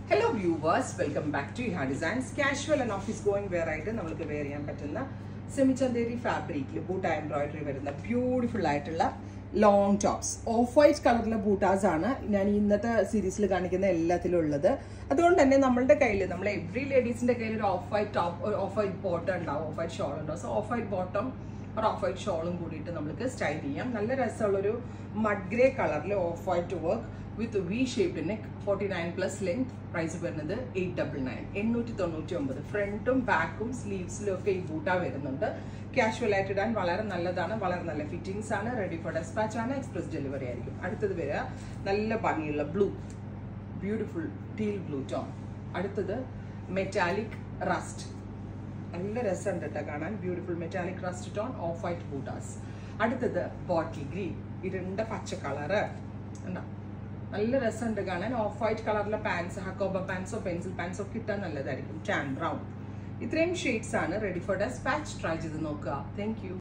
hello viewers welcome back to ഹാ designs casual and office going wear ആയിട്ട് നമുക്ക് wear ചെയ്യാൻ പറ്റുന്ന സെമിചന്തേരി ഫാബ്രിക്കിൽ ബൂട്ട എംബ്രോയിഡറി വരുന്ന ബ്യൂട്ടിഫുൾ ആയിട്ടുള്ള ലോങ് ടോപ്സ് ഓഫ് വൈറ്റ് കളറിലെ ബൂട്ടാസ് ആണ് ഞാൻ ഇന്നത്തെ സീരീസിൽ കാണിക്കുന്ന എല്ലാത്തിലും ഉള്ളത് അതുകൊണ്ട് തന്നെ നമ്മളുടെ കയ്യിൽ നമ്മൾ എവറി ലേഡീസിന്റെ കയ്യിൽ ഒരു off white top off white bottom ഉണ്ടാവും ഓഫ് വൈറ്റ് ഷോൾ ഉണ്ടാവും സോ ഓഫ് വൈറ്റ് ബോട്ടം ഒരു ഓഫ് വൈറ്റ് ഷോളും കൂടിയിട്ട് നമുക്ക് സ്റ്റൈൽ ചെയ്യാം നല്ല രസമുള്ളൊരു മഡ് ഗ്രേ കളറിൽ off white work with V shaped neck forty nine plus length price വരുന്നത് എയ്റ്റ് ഡബിൾ നയൻ എണ്ണൂറ്റി തൊണ്ണൂറ്റി ഒമ്പത് ഫ്രണ്ടും ബാക്കും സ്ലീവ്സിലും ഒക്കെ ഈ ബൂട്ട വരുന്നുണ്ട് കാഷ്വൽ ആയിട്ട് ഇടാൻ വളരെ നല്ലതാണ് വളരെ നല്ല ഫിറ്റിംഗ്സ് ആണ് റെഡി ഫോർ ഡെസ്പാച്ച് ആണ് എക്സ്പ്രസ് ഡെലിവറി ആയിരിക്കും അടുത്തത് വരിക നല്ല ഭംഗിയുള്ള blue beautiful teal blue tone അടുത്തത് മെറ്റാലിക് റസ്റ്റ് നല്ല രസമുണ്ട് കേട്ടോ കാണാൻ beautiful metallic rust tone off white ബൂട്ടാസ് അടുത്തത് ബോട്ടിൽ ഗ്രീൻ ഇരുണ്ട പച്ച കളറ് ഉണ്ടോ നല്ല രസമുണ്ട് കാണാൻ ഓഫ് വൈറ്റ് കളറിലെ പാൻസ് ഹക്കോബ പാൻസോ പെൻസിൽ പാൻസോ കിട്ടാൻ നല്ലതായിരിക്കും ടാൻ ബ്രൗൺ ഇത്രയും ഷെയ്ഡ്സ് ആണ് റെഡി ഫോർ ഡെസ്പാച്ച് ട്രൈ ചെയ്ത് നോക്കുക താങ്ക് യു